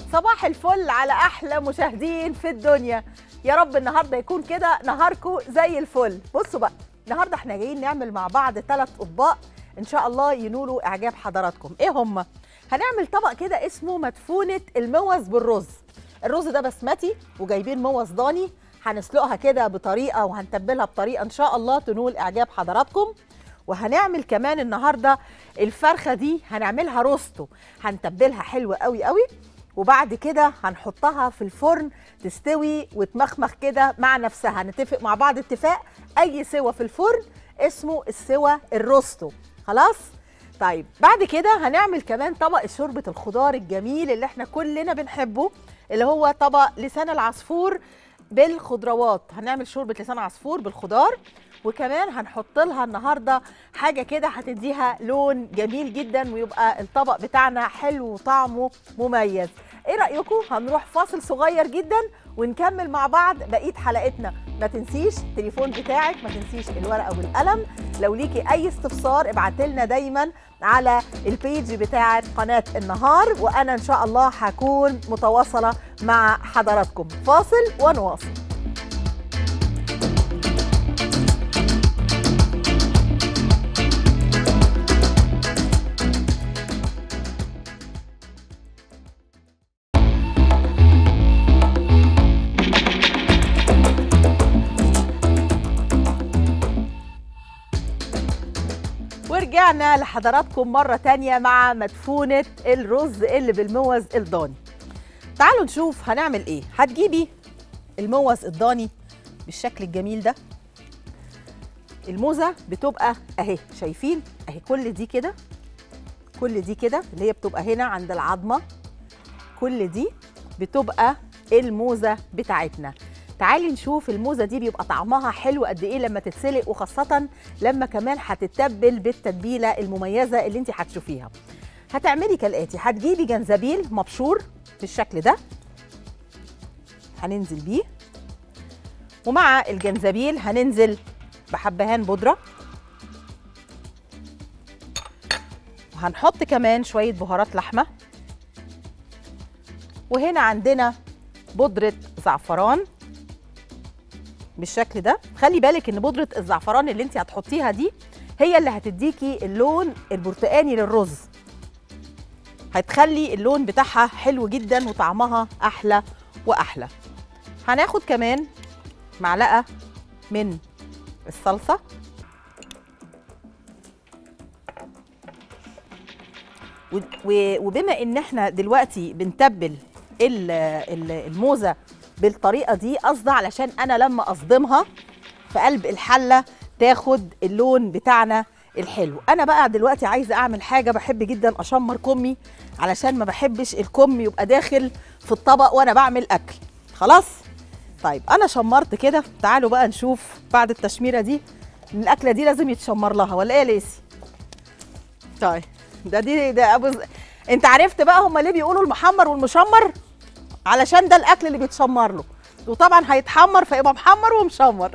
صباح الفل على احلى مشاهدين في الدنيا يا رب النهارده يكون كده نهاركم زي الفل بصوا بقى النهارده احنا جايين نعمل مع بعض ثلاث اطباق ان شاء الله ينولوا اعجاب حضراتكم ايه هم هنعمل طبق كده اسمه مدفونه الموز بالرز الرز ده بسمتي وجايبين موز ضاني هنسلقها كده بطريقه وهنتبلها بطريقه ان شاء الله تنول اعجاب حضراتكم وهنعمل كمان النهارده الفرخه دي هنعملها روستو هنتبلها حلو قوي قوي وبعد كده هنحطها في الفرن تستوي وتمخمخ كده مع نفسها نتفق مع بعض اتفاق اي سوا في الفرن اسمه السوا الروستو خلاص طيب بعد كده هنعمل كمان طبق شوربه الخضار الجميل اللي احنا كلنا بنحبه اللي هو طبق لسان العصفور بالخضروات هنعمل شوربه لسان عصفور بالخضار وكمان هنحط لها النهارده حاجه كده هتديها لون جميل جدا ويبقى الطبق بتاعنا حلو وطعمه مميز ايه رايكم هنروح فاصل صغير جدا ونكمل مع بعض بقيه حلقتنا ما تنسيش التليفون بتاعك ما تنسيش الورقه والقلم لو ليكي اي استفسار ابعتي لنا دايما على البيج بتاعه قناه النهار وانا ان شاء الله هكون متواصله مع حضراتكم فاصل ونواصل ورجعنا لحضراتكم مرة تانية مع مدفونة الرز اللي بالموز الضاني تعالوا نشوف هنعمل ايه هتجيبي الموز الضاني بالشكل الجميل ده الموزة بتبقى اهي شايفين اهي كل دي كده كل دي كده اللي هي بتبقى هنا عند العظمة كل دي بتبقى الموزة بتاعتنا تعالي نشوف الموزه دي بيبقى طعمها حلو قد ايه لما تتسلق وخاصه لما كمان هتتبل بالتتبيله المميزه اللي انت هتشوفيها هتعملي كالاتي هتجيبي جنزبيل مبشور بالشكل ده هننزل بيه ومع الجنزبيل هننزل بحبهان بودره وهنحط كمان شويه بهارات لحمه وهنا عندنا بودره زعفران بالشكل ده خلي بالك ان بودره الزعفران اللي انت هتحطيها دي هي اللي هتديكي اللون البرتقاني للرز هتخلي اللون بتاعها حلو جدا وطعمها احلى واحلى هناخد كمان معلقه من الصلصه وبما ان احنا دلوقتي بنتبل الموزه بالطريقه دي قصده علشان انا لما اصدمها في قلب الحله تاخد اللون بتاعنا الحلو انا بقى دلوقتي عايزه اعمل حاجه بحب جدا اشمر كمي علشان ما بحبش الكم يبقى داخل في الطبق وانا بعمل اكل خلاص طيب انا شمرت كده تعالوا بقى نشوف بعد التشميره دي الاكله دي لازم يتشمر لها ولا ايه يا ليسي طيب ده دي ده ابو ز... انت عرفت بقى هما ليه بيقولوا المحمر والمشمر علشان ده الاكل اللي بيتشمر له وطبعا هيتحمر فيبقى محمر ومشمر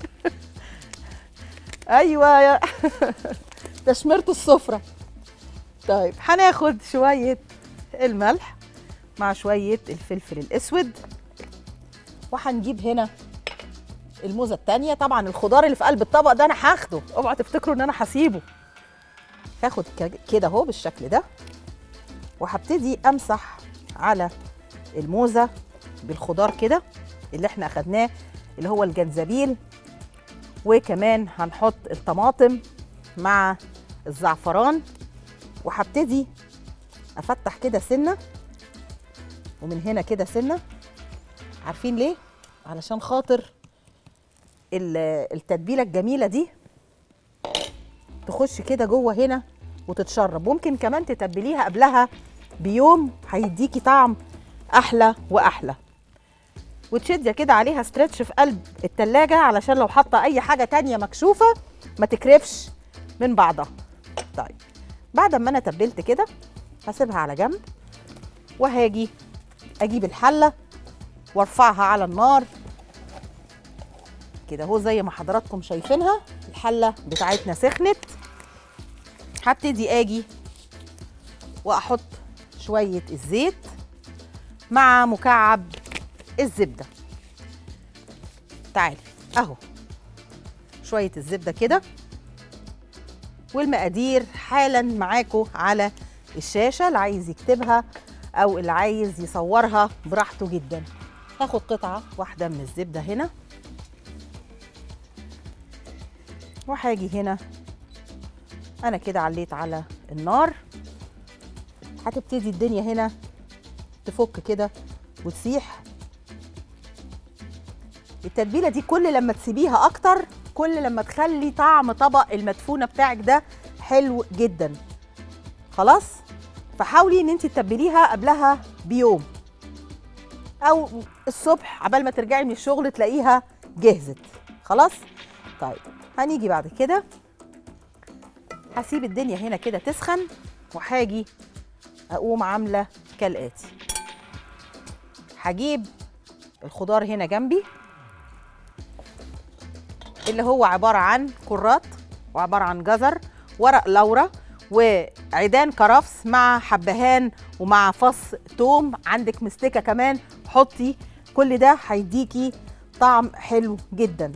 ايوه يا تشميره السفره طيب هناخد شويه الملح مع شويه الفلفل الاسود وهنجيب هنا الموزه التانية طبعا الخضار اللي في قلب الطبق ده انا هاخده اوعوا تفتكروا ان انا هسيبه هاخد كده اهو بالشكل ده وهبتدي امسح على الموزه بالخضار كده اللي احنا اخدناه اللي هو الجنزبيل وكمان هنحط الطماطم مع الزعفران وهبتدي افتح كده سنه ومن هنا كده سنه عارفين ليه علشان خاطر التتبيله الجميله دي تخش كده جوه هنا وتتشرب ممكن كمان تتبليها قبلها بيوم هيديكي طعم احلى واحلى وتشدي كده عليها ستريتش في قلب التلاجة علشان لو حاطه اي حاجه تانية مكشوفه ما تكرفش من بعضها طيب بعد ما انا تبلت كده هسيبها على جنب وهاجي اجيب الحله وارفعها على النار كده اهو زي ما حضراتكم شايفينها الحله بتاعتنا سخنت هبتدي اجي واحط شويه الزيت مع مكعب الزبده تعالي اهو شويه الزبده كده والمقادير حالا معاكم على الشاشه اللي عايز يكتبها او اللي عايز يصورها براحته جدا هاخد قطعه واحده من الزبده هنا وهاجي هنا انا كده عليت على النار هتبتدي الدنيا هنا تفك كده وتسيح التتبيله دي كل لما تسيبيها اكتر كل لما تخلي طعم طبق المدفونه بتاعك ده حلو جدا خلاص فحاولي ان انت تتبليها قبلها بيوم او الصبح عبال ما ترجعي من الشغل تلاقيها جهزت خلاص طيب هنيجي بعد كده هسيب الدنيا هنا كده تسخن وهاجي اقوم عامله كالاتي هجيب الخضار هنا جنبي اللي هو عباره عن كرات وعباره عن جزر ورق لورا وعيدان كرفس مع حبهان ومع فص توم عندك مستكه كمان حطي كل ده هيديكي طعم حلو جدا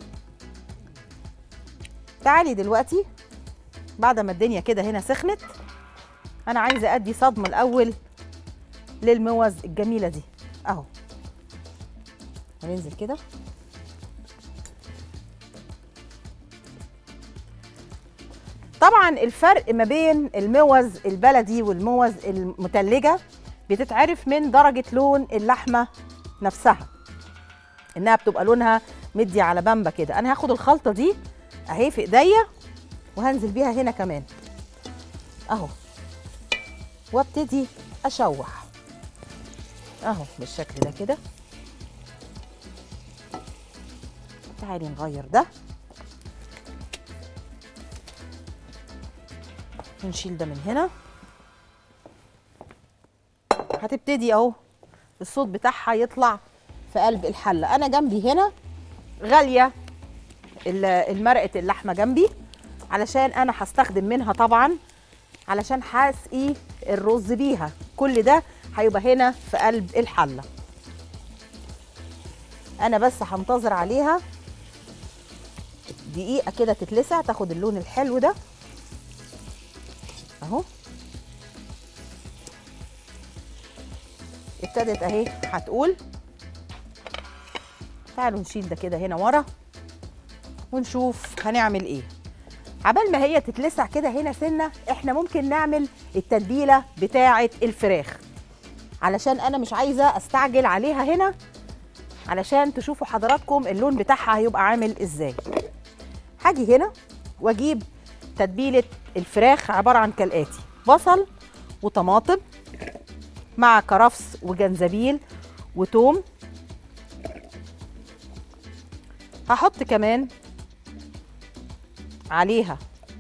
تعالي دلوقتي بعد ما الدنيا كده هنا سخنت انا عايزه ادي صدمه الاول للموز الجميله دي اهو هننزل كده طبعا الفرق ما بين الموز البلدي والموز المتلجه بتتعرف من درجه لون اللحمه نفسها انها بتبقى لونها مدي على بامبا كده انا هاخد الخلطه دي اهي في ايديا وهنزل بيها هنا كمان اهو وابتدي اشوح اهو بالشكل ده كده تعالي نغير ده ونشيل ده من هنا هتبتدي اهو الصوت بتاعها يطلع في قلب الحله انا جنبي هنا غاليه المرقه اللحمه جنبي علشان انا هستخدم منها طبعا علشان هسقي الرز بيها كل ده هيبقى هنا في قلب الحله انا بس هنتظر عليها دقيقه كده تتلسع تاخد اللون الحلو ده اهو ابتدت اهي هتقول تعالوا نشيل ده كده هنا ورا ونشوف هنعمل ايه عبال ما هي تتلسع كده هنا سنه احنا ممكن نعمل التتبيله بتاعه الفراخ علشان انا مش عايزه استعجل عليها هنا علشان تشوفوا حضراتكم اللون بتاعها هيبقى عامل ازاي هاجي هنا واجيب تتبيله الفراخ عباره عن كالاتي بصل وطماطم مع كرفس وجنزبيل وتوم هحط كمان عليها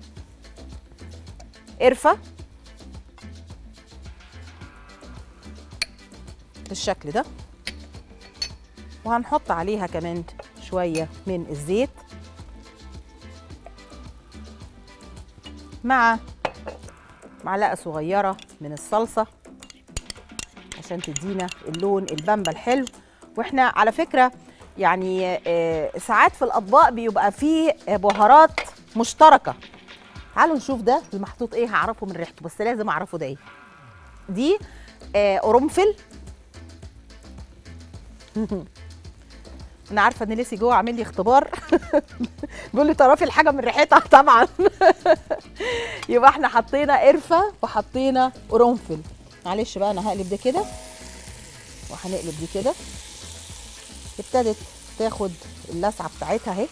قرفة بالشكل ده وهنحط عليها كمان شوية من الزيت مع معلقة صغيرة من الصلصة عشان تدينا اللون البامبا الحلو واحنا على فكرة يعني ساعات في الأطباق بيبقى فيه بهارات مشتركة تعالوا نشوف ده المحطوط ايه هعرفه من ريحته بس لازم اعرفه ده ايه دي قرنفل انا عارفه ان ليسي جوه عامل لي اختبار بيقول لي تعرفي الحاجه من ريحتها طبعا يبقى احنا حطينا قرفه وحطينا قرنفل معلش بقى انا هقلب ده كده وهنقلب دي كده ابتدت تاخد اللسعه بتاعتها اهي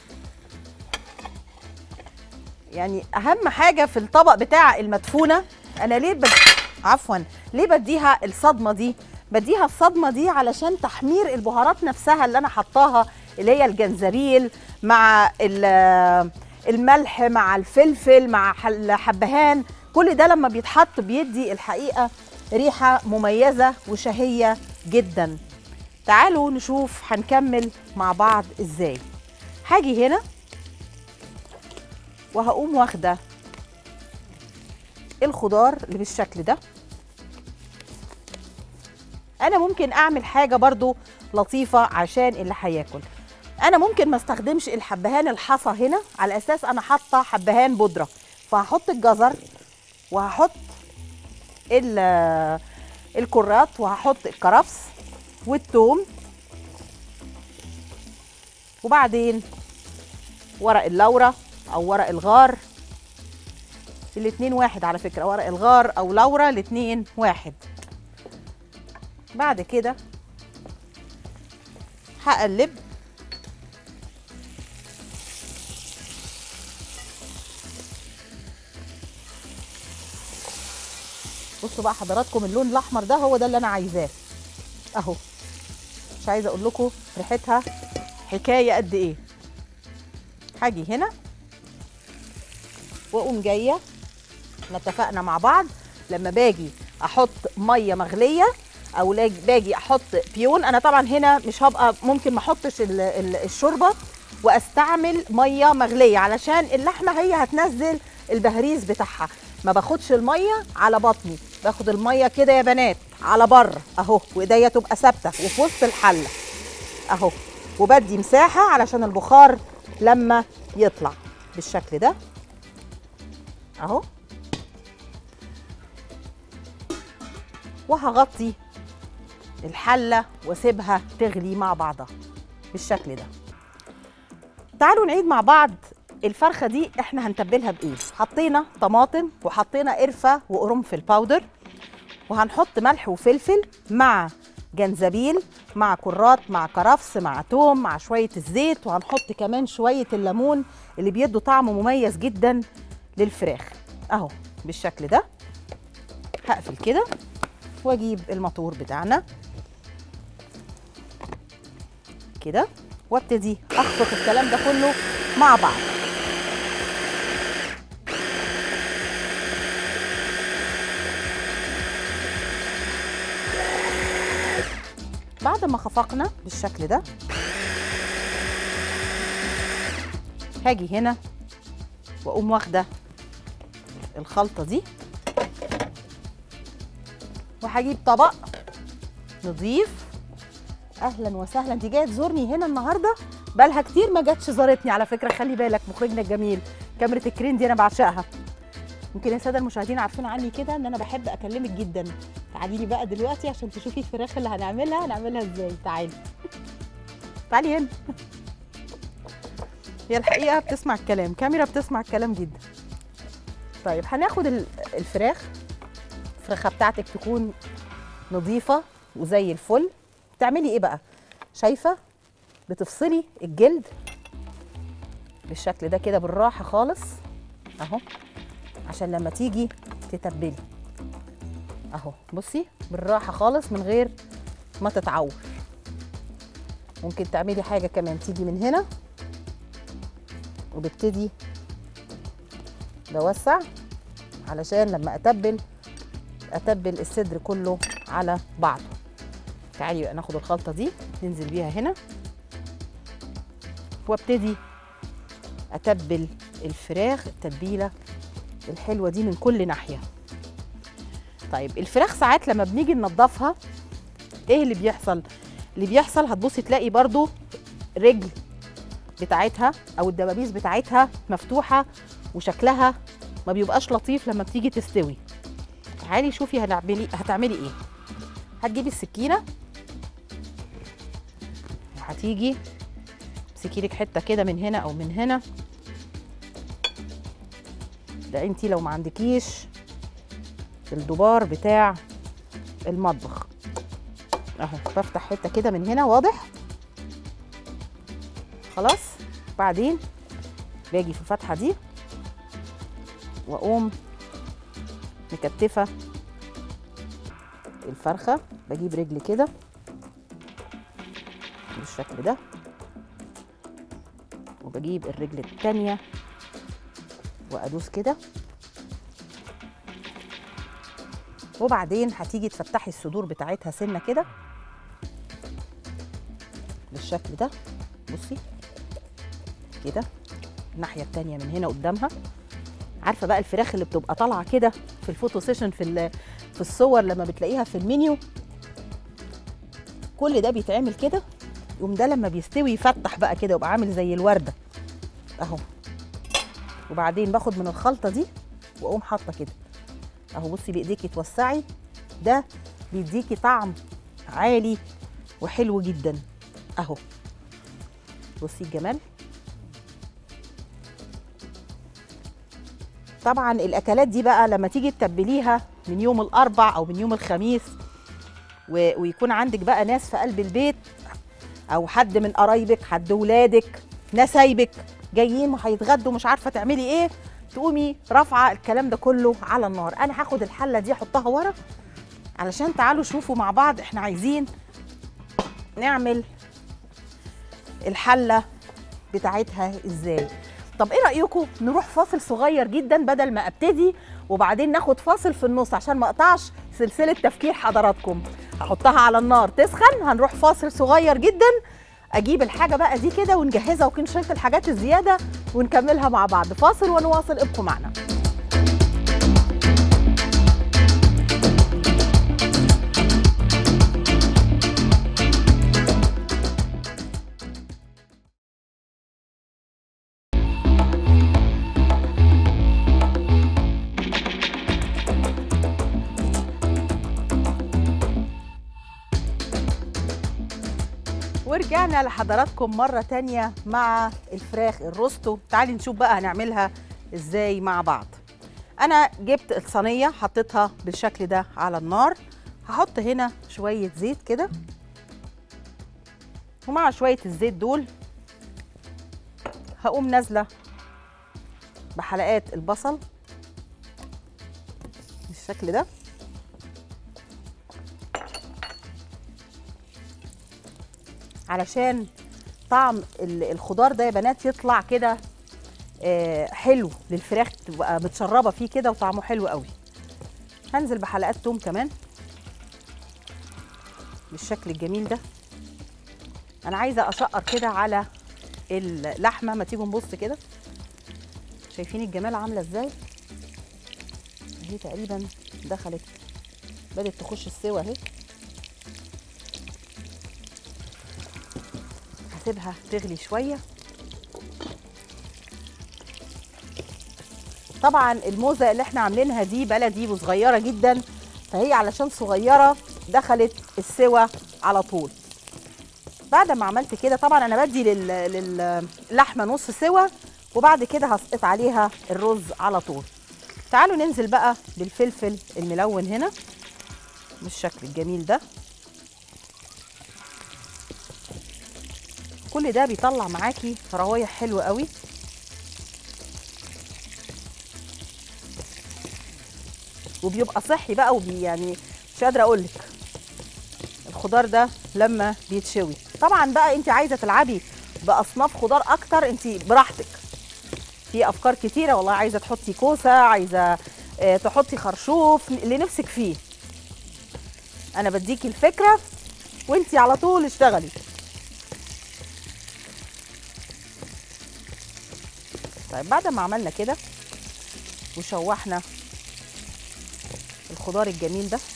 يعني اهم حاجه في الطبق بتاع المدفونه انا ليه بد... عفوا ليه بديها الصدمه دي بديها الصدمه دي علشان تحمير البهارات نفسها اللي انا حطاها اللي هي الجنزبيل مع الملح مع الفلفل مع الحبهان كل ده لما بيتحط بيدي الحقيقه ريحه مميزه وشهيه جدا تعالوا نشوف هنكمل مع بعض ازاي هاجي هنا وهقوم واخده الخضار اللي بالشكل ده انا ممكن اعمل حاجه برضو لطيفه عشان اللي هياكل انا ممكن ما استخدمش الحبهان الحصى هنا على اساس انا حاطه حبهان بودره فهحط الجزر وهحط ال- الكرات وهحط الكرفس والثوم وبعدين ورق اللورة او ورق الغار الاتنين واحد على فكرة ورق الغار او لورة الاتنين واحد بعد كده هقلب بصوا بقى حضراتكم اللون الاحمر ده هو ده اللي انا عايزاه اهو مش عايزه اقول لكم ريحتها حكايه قد ايه هاجي هنا واقوم جايه احنا اتفقنا مع بعض لما باجي احط ميه مغليه او لاج- باجي احط بيون انا طبعا هنا مش هبقى ممكن ما احطش ال- ال- الشوربه واستعمل ميه مغليه علشان اللحمه هي هتنزل البهريز بتاعها ما باخدش الميه على بطني باخد الميه كده يا بنات على بره اهو وايديا تبقى ثابته وفي وسط الحله اهو وبدي مساحه علشان البخار لما يطلع بالشكل ده اهو وهغطي الحله واسيبها تغلي مع بعضها بالشكل ده تعالوا نعيد مع بعض الفرخه دي احنا هنتبلها بايه حطينا طماطم وحطينا قرفه وقرنفل باودر وهنحط ملح وفلفل مع جنزبيل مع كرات مع كرفس مع توم مع شويه الزيت وهنحط كمان شويه الليمون اللي بيدوا طعم مميز جدا للفراخ اهو بالشكل ده هقفل كده واجيب الموتور بتاعنا كده وابتدي اخفق الكلام ده كله مع بعض بعد ما خفقنا بالشكل ده هاجي هنا واقوم واخده الخلطه دي وهجيب طبق نضيف اهلا وسهلا انت جايه تزورني هنا النهارده بقالها كتير ما جاتش زارتني على فكره خلي بالك مخرجنا الجميل كاميرا الكرين دي انا بعشقها يمكن يا ساده المشاهدين عارفين عني كده ان انا بحب اكلمك جدا تعالي لي بقى دلوقتي عشان تشوفي الفراخ اللي هنعملها هنعملها ازاي تعالي تعالي هنا هي الحقيقه بتسمع الكلام كاميرا بتسمع الكلام جدا طيب هناخد ال- الفراخ الفراخه بتاعتك تكون نظيفه وزي الفل تعملي ايه بقى شايفه بتفصلي الجلد بالشكل ده كده بالراحه خالص اهو عشان لما تيجي تتبلي اهو بصي بالراحه خالص من غير ما تتعور ممكن تعملي حاجه كمان تيجي من هنا وببتدي بوسع علشان لما اتبل اتبل الصدر كله على بعضه تعالي بقى ناخد الخلطه دي ننزل بيها هنا وابتدي اتبل الفراخ التتبيله الحلوه دي من كل ناحيه طيب الفراخ ساعات لما بنيجي ننضفها ايه اللي بيحصل اللي بيحصل هتبصي تلاقي برضو رجل بتاعتها او الدبابيس بتاعتها مفتوحه وشكلها ما بيبقاش لطيف لما بتيجي تستوي تعالي شوفي هنعملي هتعملي ايه هتجيبي السكينه وهتيجي تمسكي لك حته كده من هنا او من هنا ده انت لو ما عندكيش الدبار بتاع المطبخ اهو بفتح حته كده من هنا واضح خلاص بعدين باجي في الفتحه دي واقوم مكتفه الفرخه بجيب رجلي كده بالشكل ده وبجيب الرجل التانية وادوس كده وبعدين هتيجي تفتحي الصدور بتاعتها سنه كده بالشكل ده بصي كده الناحيه التانية من هنا قدامها عارفه بقى الفراخ اللي بتبقى طالعه كده في الفوتو سيشن في ال- في الصور لما بتلاقيها في المنيو كل ده بيتعمل كده يقوم ده لما بيستوي يفتح بقى كده يبقى عامل زي الورده اهو وبعدين باخد من الخلطه دي واقوم حاطه كده اهو بصي بايديكي توسعي ده بيديكي طعم عالي وحلو جدا اهو بصي الجمال طبعا الاكلات دي بقى لما تيجي تتبليها من يوم الاربع او من يوم الخميس و... ويكون عندك بقى ناس في قلب البيت او حد من قرايبك حد ولادك نسايبك جايين وهيتغدوا مش عارفه تعملي ايه تقومي رافعه الكلام ده كله على النار انا هاخد الحله دي احطها ورا علشان تعالوا شوفوا مع بعض احنا عايزين نعمل الحله بتاعتها ازاي طب ايه رايكم نروح فاصل صغير جدا بدل ما ابتدي وبعدين ناخد فاصل في النص عشان ما اقطعش سلسله تفكير حضراتكم هحطها على النار تسخن هنروح فاصل صغير جدا اجيب الحاجه بقى دي كده ونجهزها وكن شلت الحاجات الزياده ونكملها مع بعض فاصل ونواصل ابقوا معنا ورجعنا لحضراتكم مرة تانية مع الفراخ الروستو تعالي نشوف بقى هنعملها ازاي مع بعض انا جبت الصينية حطيتها بالشكل ده على النار هحط هنا شوية زيت كده ومع شوية الزيت دول هقوم نازلة بحلقات البصل بالشكل ده علشان طعم ال- الخضار ده يا بنات يطلع كده آه، حلو للفراخ تبقى متشربه فيه كده وطعمه حلو قوي هنزل بحلقات توم كمان بالشكل الجميل ده انا عايزه اشقر كده على اللحمه ما تيجوا نبص كده شايفين الجمال عامله ازاي اهي تقريبا دخلت بدات تخش السوا اهي هسيبها تغلي شويه طبعا الموزه اللي احنا عاملينها دي بلدي وصغيره جدا فهي علشان صغيره دخلت السوا على طول بعد ما عملت كده طبعا انا بدي لل- للحمه نص سوا وبعد كده هسقط عليها الرز على طول تعالوا ننزل بقى بالفلفل الملون هنا بالشكل الجميل ده كل ده بيطلع معاكي روايح حلوه قوي وبيبقى صحي بقى وبي يعني مش قادره اقول لك الخضار ده لما بيتشوي طبعا بقى انت عايزه تلعبي باصناف خضار اكتر انت براحتك في افكار كتيره والله عايزه تحطي كوسه عايزه آه، تحطي خرشوف اللي نفسك فيه انا بديكي الفكره وانت على طول اشتغلي طيب بعد ما عملنا كده وشوحنا الخضار الجميل ده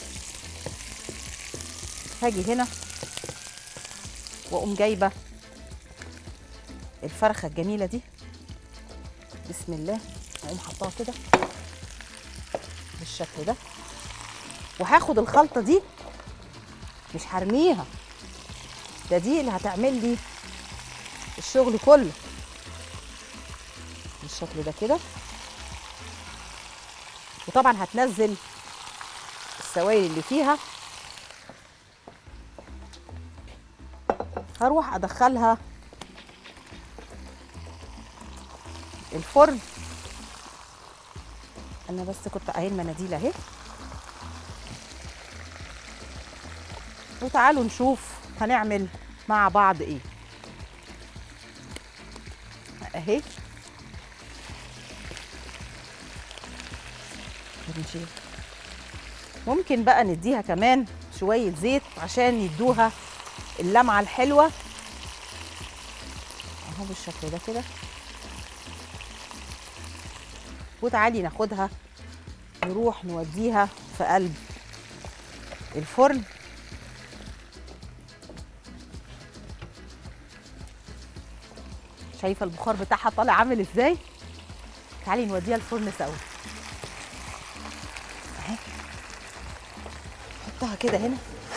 هاجي هنا واقوم جايبه الفرخه الجميله دي بسم الله اقوم حطاها كده بالشكل ده وهاخد الخلطه دي مش هرميها ده دي اللي هتعمل لي الشغل كله بالشكل ده كده وطبعا هتنزل السوائل اللي فيها هروح ادخلها الفرن انا بس كنت اهي المناديل اهي وتعالوا نشوف هنعمل مع بعض ايه اهي بنشيل ممكن بقى نديها كمان شوية زيت عشان يدوها اللمعة الحلوة اهو بالشكل ده كده وتعالي ناخدها نروح نوديها في قلب الفرن شايفه البخار بتاعها طالع عامل ازاي تعالي نوديها الفرن سوا اهي حطها كده هنا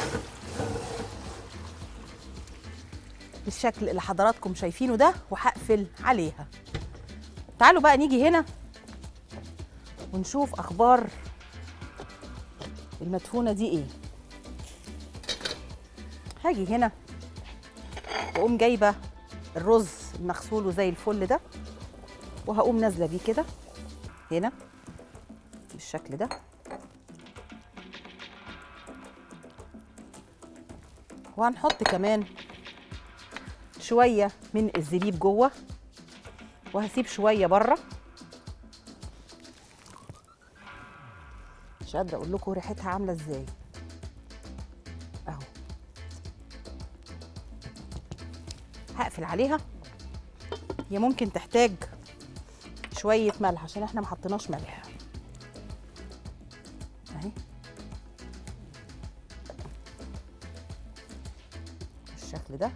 بالشكل اللي حضراتكم شايفينه ده وهقفل عليها تعالوا بقى نيجي هنا ونشوف اخبار المدفونه دي ايه هاجي هنا واقوم جايبه الرز المغسول وزي الفل ده وهقوم نازله بيه كده هنا بالشكل ده وهنحط كمان شويه من الزبيب جوه وهسيب شويه بره مش قادره اقول لكم ريحتها عامله ازاي اهو هقفل عليها هي ممكن تحتاج شويه ملح عشان احنا ما حطيناش ملح اهي بالشكل ده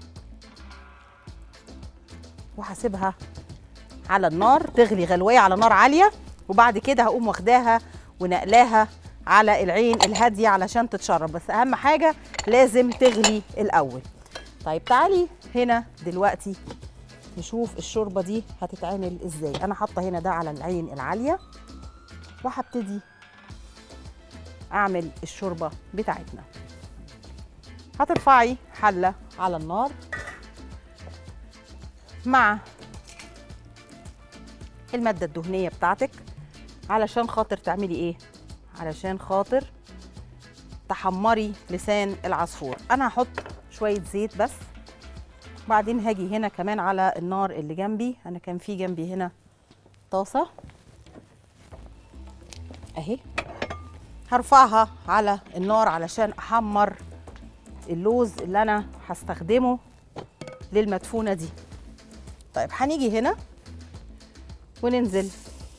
وهسيبها على النار تغلي غلويه على نار عاليه وبعد كده هقوم واخداها ونقلاها على العين الهاديه علشان تتشرب بس اهم حاجه لازم تغلي الاول طيب تعالي هنا دلوقتي نشوف الشوربه دي هتتعمل ازاي انا حاطه هنا ده على العين العاليه وهبتدي اعمل الشوربه بتاعتنا هترفعي حله على النار مع الماده الدهنيه بتاعتك علشان خاطر تعملي ايه علشان خاطر تحمري لسان العصفور انا هحط شويه زيت بس بعدين هاجي هنا كمان على النار اللي جنبي انا كان في جنبي هنا طاسه اهي هرفعها على النار علشان احمر اللوز اللي انا هستخدمه للمدفونه دي طيب هنيجي هنا وننزل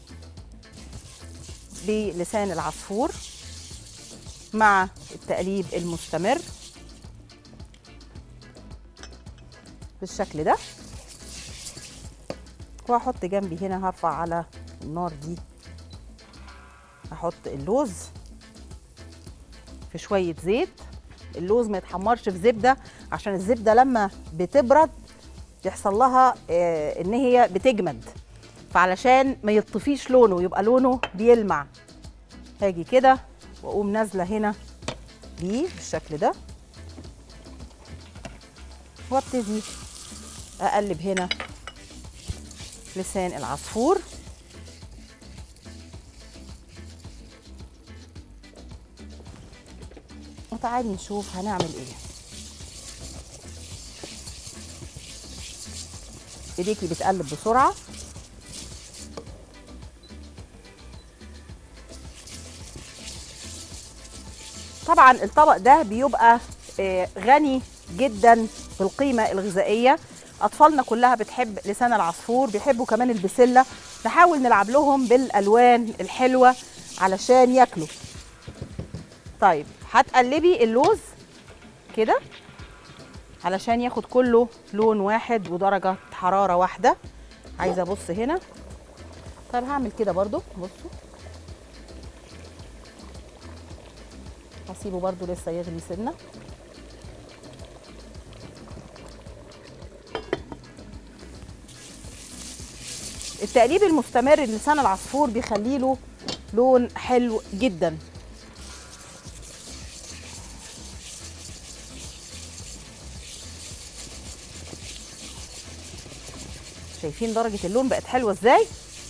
بلسان العصفور مع التقليب المستمر بالشكل ده وهحط جنبي هنا هرفع على النار دي هحط اللوز في شويه زيت اللوز ما يتحمرش في زبده عشان الزبده لما بتبرد يحصل لها آه ان هي بتجمد فعلشان ما يطفيش لونه يبقى لونه بيلمع هاجي كده واقوم نازله هنا بيه بالشكل ده وابتدي اقلب هنا لسان العصفور وتعالي نشوف هنعمل ايه ايديكي بتقلب بسرعه طبعا الطبق ده بيبقى غني جدا بالقيمه الغذائيه اطفالنا كلها بتحب لسان العصفور بيحبوا كمان البسله نحاول نلعب لهم بالالوان الحلوه علشان ياكلوا طيب هتقلبي اللوز كده علشان ياخد كله لون واحد ودرجه حراره واحده عايزه ابص هنا طيب هعمل كده برضو بصوا هسيبه برضو لسه يغلي سنه التقليب المستمر لسان العصفور بيخلي له لون حلو جدا شايفين درجة اللون بقت حلوة ازاي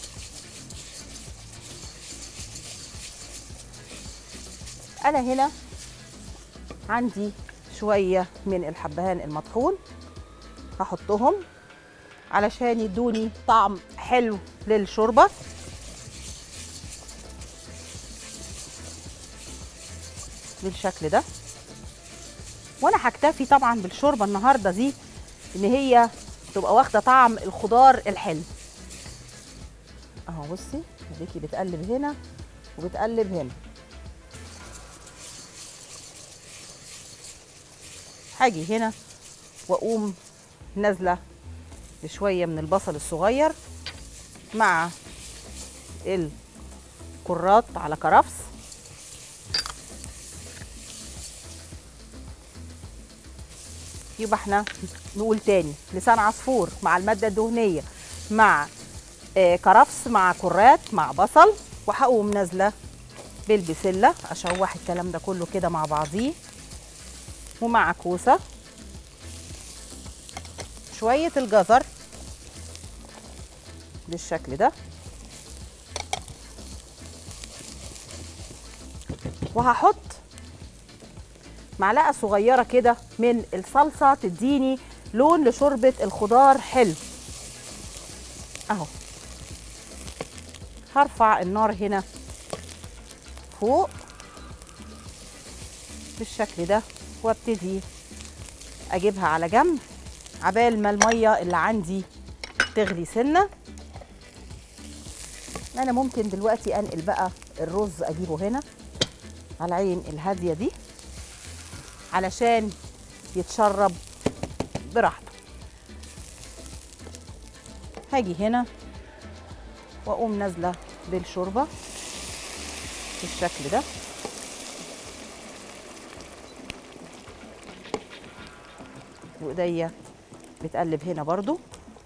انا هنا عندي شوية من الحبهان المطحون هحطهم علشان يدوني طعم حلو للشوربه بالشكل ده وانا هكتفي طبعا بالشوربه النهارده دي ان هي تبقى واخده طعم الخضار الحلو اهو بصي اديكي بتقلب هنا وبتقلب هنا هاجي هنا واقوم نازله بشويه من البصل الصغير مع الكرات على كرفس يبقى احنا نقول تاني لسان عصفور مع الماده الدهنيه مع آه، كرفس مع كرات مع بصل وهقوم نازله بالبسله اشوح الكلام ده كله كده مع بعضيه ومع كوسه شويه الجزر بالشكل ده وهحط معلقه صغيره كده من الصلصه تديني لون لشوربه الخضار حلو اهو هرفع النار هنا فوق بالشكل ده وابتدي اجيبها على جنب عبال ما الميه اللي عندي تغلي سنه انا ممكن دلوقتي انقل بقى الرز اجيبه هنا على العين الهاديه دي علشان يتشرب براحته هاجي هنا واقوم نازله بالشوربه بالشكل ده وايديا بتقلب هنا برضو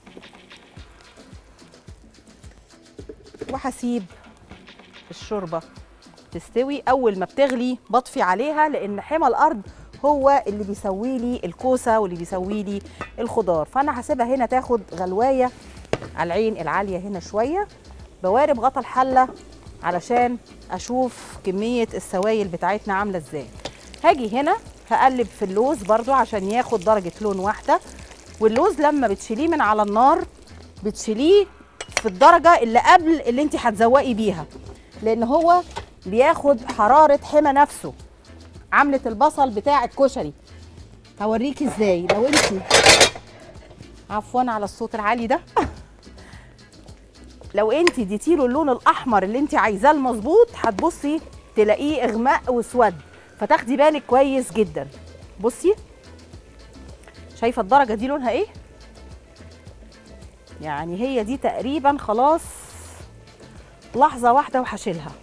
وهسيب الشوربه تستوي اول ما بتغلي بطفي عليها لان حمى الارض هو اللي بيسوي لي الكوسه واللي بيسوي لي الخضار فانا هسيبها هنا تاخد غلوايه على العين العاليه هنا شويه بوارب غطا الحله علشان اشوف كميه السوائل بتاعتنا عامله ازاي هاجي هنا هقلب في اللوز برضو عشان ياخد درجه لون واحده واللوز لما بتشيليه من على النار بتشيليه في الدرجه اللي قبل اللي انت هتزوقي بيها لان هو بياخد حراره حمى نفسه عملة البصل بتاع الكشري هوريكي ازاي لو انت عفوا على الصوت العالي ده لو انت اديتيله اللون الاحمر اللي انت عايزاه المظبوط هتبصي تلاقيه اغماء واسود فتاخدي بالك كويس جدا بصي شايفه الدرجه دي لونها ايه يعني هي دي تقريبا خلاص لحظه واحده وهشيلها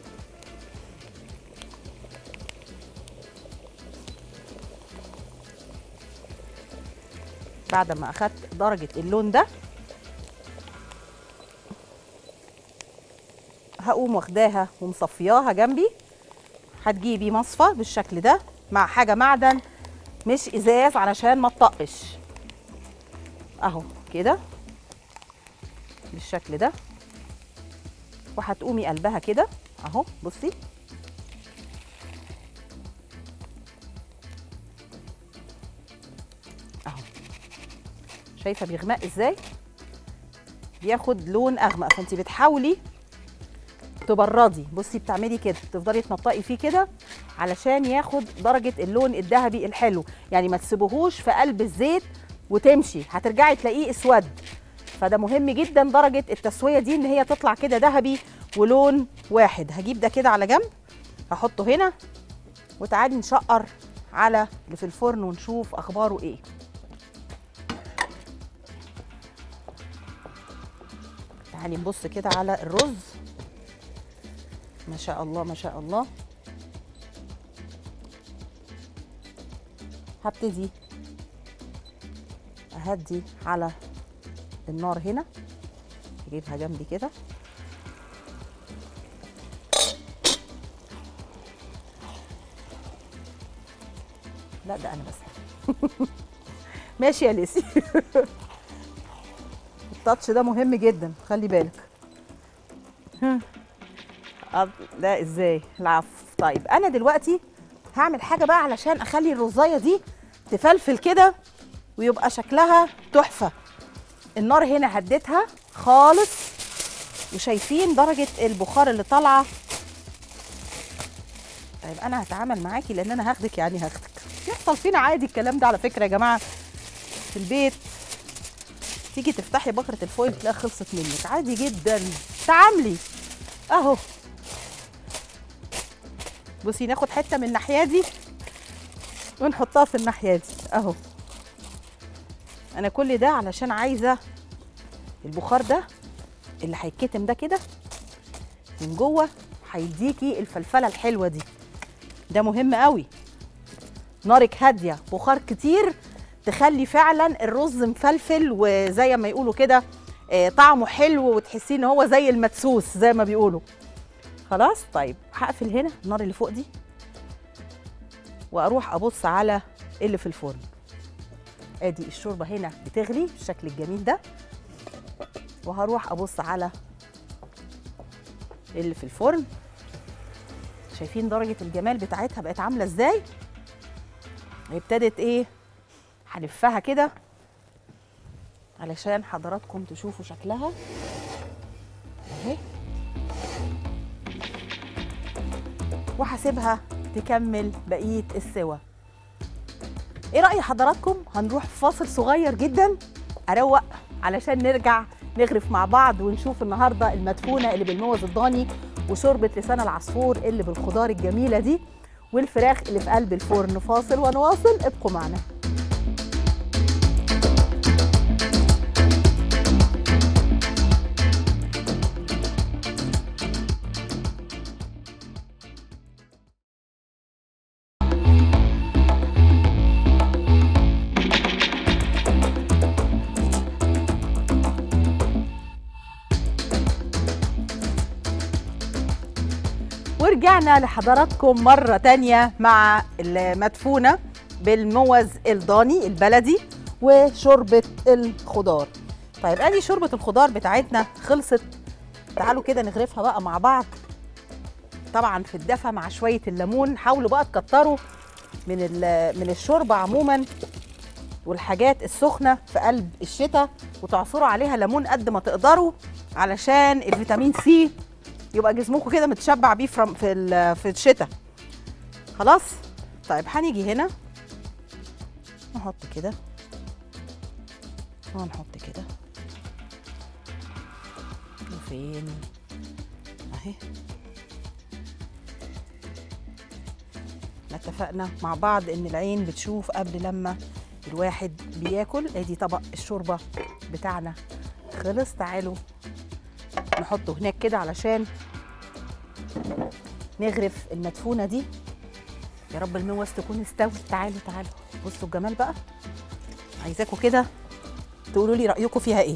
بعد ما اخدت درجه اللون ده هقوم واخداها ومصفياها جنبي هتجيبي مصفى بالشكل ده مع حاجه معدن مش ازاز علشان ما تطقش اهو كده بالشكل ده وهتقومي قلبها كده اهو بصي اهو شايفه بيغمق ازاي بياخد لون اغمق فانت بتحاولي تبردي بصي بتعملي كده تفضلي تنطقي فيه كده علشان ياخد درجه اللون الذهبي الحلو يعني ما تسيبوهوش في قلب الزيت وتمشي هترجعي تلاقيه اسود فده مهم جدا درجه التسويه دي ان هي تطلع كده ذهبي ولون واحد هجيب ده كده على جنب هحطه هنا وتعالي نشقر على اللي في الفرن ونشوف اخباره ايه تعالي نبص كده على الرز ما شاء الله ما شاء الله هبتدي اهدي على النار هنا اجيبها جنبي كده لا ده انا بس ماشي يا ليسي التاتش ده مهم جدا خلي بالك أب- ده ازاي العفو طيب انا دلوقتي هعمل حاجه بقى علشان اخلي الرزايه دي تفلفل كده ويبقى شكلها تحفه النار هنا هديتها خالص وشايفين درجه البخار اللي طالعه طيب انا هتعامل معاكي لان انا هاخدك يعني هاخدك يحصل فينا عادي الكلام ده على فكره يا جماعه في البيت تيجي تفتحي بكره الفويل تلاقيها خلصت منك عادي جدا تعاملي اهو بصي ناخد حته من الناحيه دي ونحطها في الناحيه دي اهو انا كل ده علشان عايزه البخار ده اللي هيتكتم ده كده من جوه هيديكي الفلفله الحلوه دي ده مهم قوي نارك هاديه بخار كتير تخلي فعلا الرز مفلفل وزي ما يقولوا كده آه، طعمه حلو وتحسيه ان هو زي المدسوس زي ما بيقولوا خلاص طيب هقفل هنا النار اللي فوق دي واروح ابص على اللي في الفرن ادي الشوربه هنا بتغلي بالشكل الجميل ده وهروح ابص على اللي في الفرن شايفين درجه الجمال بتاعتها بقت عامله ازاي ابتدت ايه هلفها كده علشان حضراتكم تشوفوا شكلها اهي وهسيبها تكمل بقيه السوا ايه راي حضراتكم هنروح في فاصل صغير جدا اروق علشان نرجع نغرف مع بعض ونشوف النهارده المدفونه اللي بالموز الضاني وشوربه لسان العصفور اللي بالخضار الجميله دي والفراخ اللي في قلب الفرن فاصل ونواصل ابقوا معنا ورجعنا لحضراتكم مرة تانية مع المدفونة بالموز الضاني البلدي وشوربة الخضار طيب ادي شوربة الخضار بتاعتنا خلصت تعالوا كده نغرفها بقى مع بعض طبعا في الدفا مع شوية الليمون حاولوا بقى تكتروا من ال- من الشوربة عموما والحاجات السخنة في قلب الشتاء وتعصروا عليها ليمون قد ما تقدروا علشان الفيتامين سي يبقى جسمكم كده متشبع بيه فرم- في ال- في الشتاء خلاص طيب هنيجي هنا نحط كده وهنحط كده وفين اهي احنا اتفقنا مع بعض ان العين بتشوف قبل لما الواحد بياكل ادي طبق الشوربه بتاعنا خلص تعالوا نحطه هناك كده علشان نغرف المدفونه دي يا رب الموز تكون استوت تعالوا تعالوا بصوا الجمال بقى عايزاكم كده تقولوا لي رايكم فيها ايه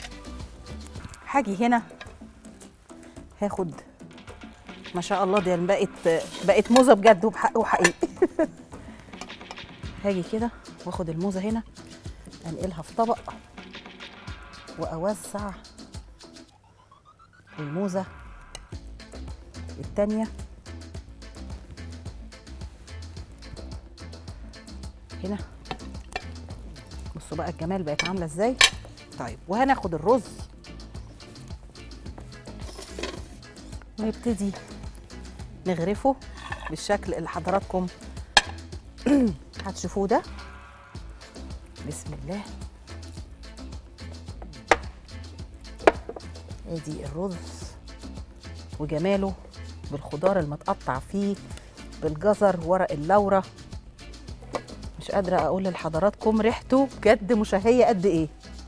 هاجي هنا هاخد ما شاء الله دي بقت بقت موزه بجد وبحق وحقيقي هاجي كده واخد الموزه هنا انقلها في طبق واوسع الموزه التانية هنا بصوا بقى الجمال بقت عامله ازاي طيب وهناخد الرز ونبتدي نغرفه بالشكل اللي حضراتكم هتشوفوه ده بسم الله ادي الرز وجماله بالخضار المتقطع فيه بالجزر ورق اللورة مش قادرة أقول لحضراتكم ريحته بجد مشهية قد إيه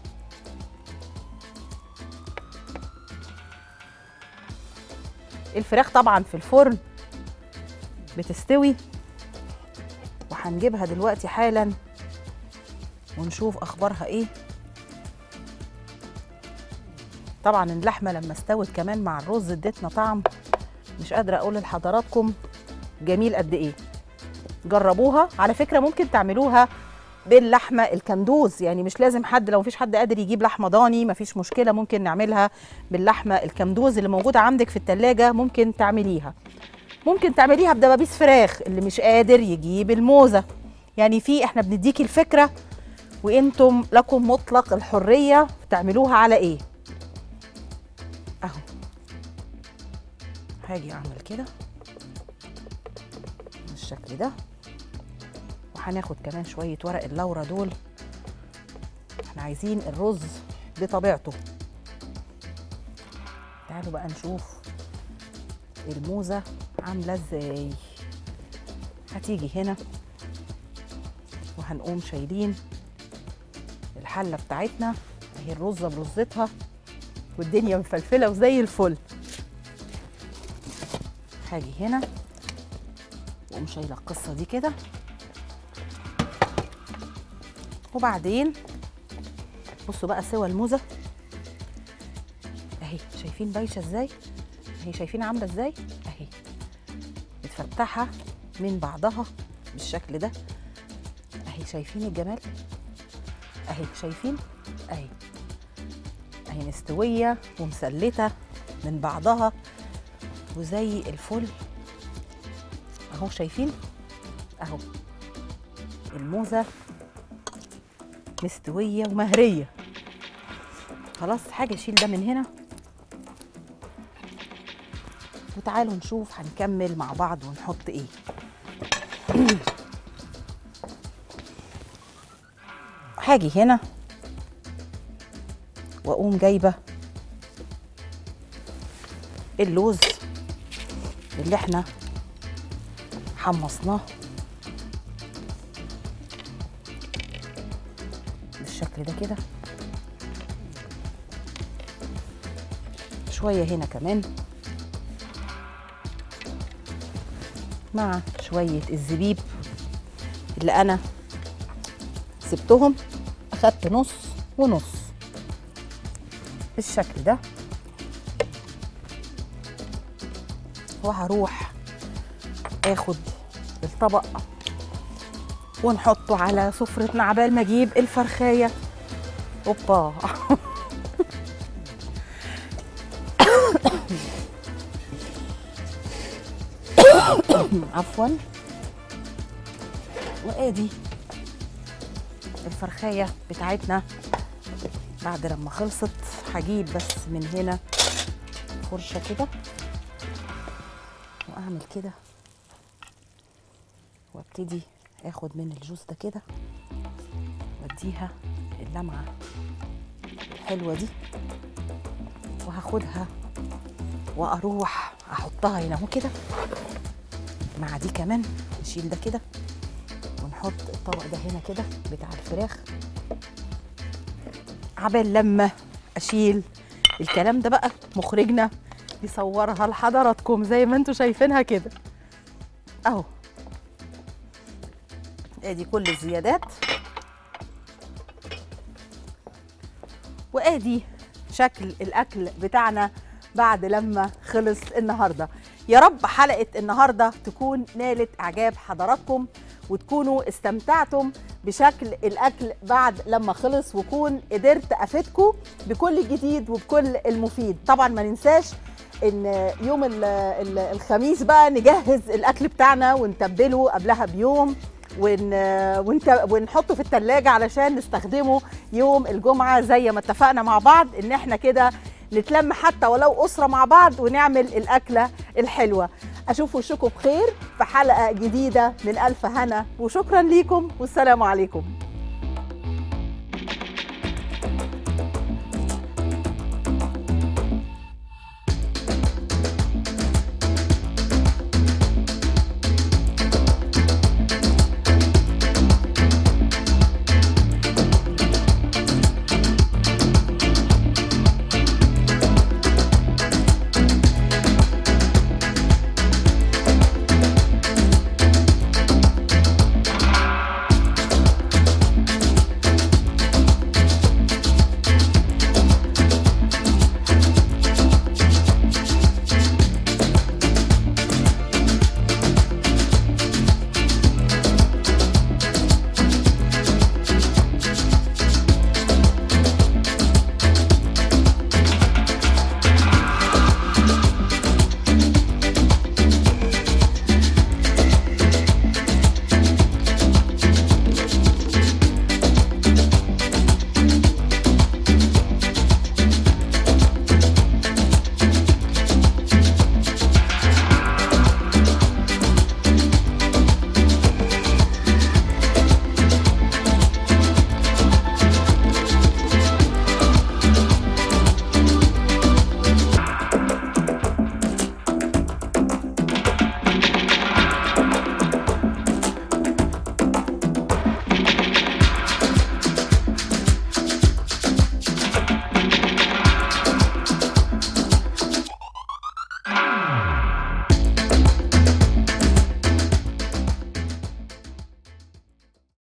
الفراخ طبعا في الفرن بتستوي وهنجيبها دلوقتي حالا ونشوف أخبارها إيه طبعا اللحمة لما استوت كمان مع الرز ادتنا طعم مش قادرة أقول لحضراتكم جميل قد إيه جربوها على فكرة ممكن تعملوها باللحمة الكندوز يعني مش لازم حد لو مفيش حد قادر يجيب لحمة ضاني مفيش مشكلة ممكن نعملها باللحمة الكندوز اللي موجودة عندك في التلاجة ممكن تعمليها ممكن تعمليها بدبابيس فراخ اللي مش قادر يجيب الموزة يعني في احنا بنديكي الفكرة وانتم لكم مطلق الحرية تعملوها على ايه اهو هاجي اعمل كده بالشكل ده وهناخد كمان شويه ورق اللورة دول احنا عايزين الرز بطبيعته تعالوا بقى نشوف الموزة عاملة ازاي هتيجي هنا وهنقوم شايلين الحله بتاعتنا اهي الرزه برزتها والدنيا مفلفله وزي الفل هاجي هنا واقوم شايله القصه دي كده وبعدين بصوا بقى سوى الموزه اهي شايفين بايشه ازاي اهي شايفين عامله ازاي اهي متفتحه من بعضها بالشكل ده اهي شايفين الجمال اهي شايفين اهي اهي مستويه ومسلته من بعضها وزي الفل اهو شايفين اهو الموزه مستويه ومهريه خلاص حاجه اشيل ده من هنا وتعالوا نشوف هنكمل مع بعض ونحط ايه هاجي هنا واقوم جايبه اللوز اللي احنا حمصناه بالشكل ده كده شويه هنا كمان مع شويه الزبيب اللي انا سبتهم اخدت نص ونص بالشكل ده وهروح اخد الطبق ونحطه على سفرتنا عبال ما اجيب الفرخايه اوبا عفوا وادي الفرخايه بتاعتنا بعد لما خلصت هجيب بس من هنا فرشه كده واعمل كده وابتدي اخد من الجوز ده كده واديها اللمعه الحلوه دي وهاخدها واروح احطها هنا اهو كده مع دي كمان نشيل ده كده ونحط الطبق ده هنا كده بتاع الفراخ عبال لما اشيل الكلام ده بقى مخرجنا يصورها لحضراتكم زي ما انتم شايفينها كده اهو ادي كل الزيادات وادي شكل الاكل بتاعنا بعد لما خلص النهارده يا رب حلقه النهارده تكون نالت اعجاب حضراتكم وتكونوا استمتعتم بشكل الاكل بعد لما خلص وكون قدرت افيدكم بكل جديد وبكل المفيد طبعا ما ننساش ان يوم ال ال الخميس بقى نجهز الاكل بتاعنا ونتبله قبلها بيوم ون... ونت... ونحطه في التلاجة علشان نستخدمه يوم الجمعة زي ما اتفقنا مع بعض ان احنا كده نتلم حتى ولو أسرة مع بعض ونعمل الأكلة الحلوة أشوف وشكم بخير في حلقة جديدة من ألف هنا وشكرا ليكم والسلام عليكم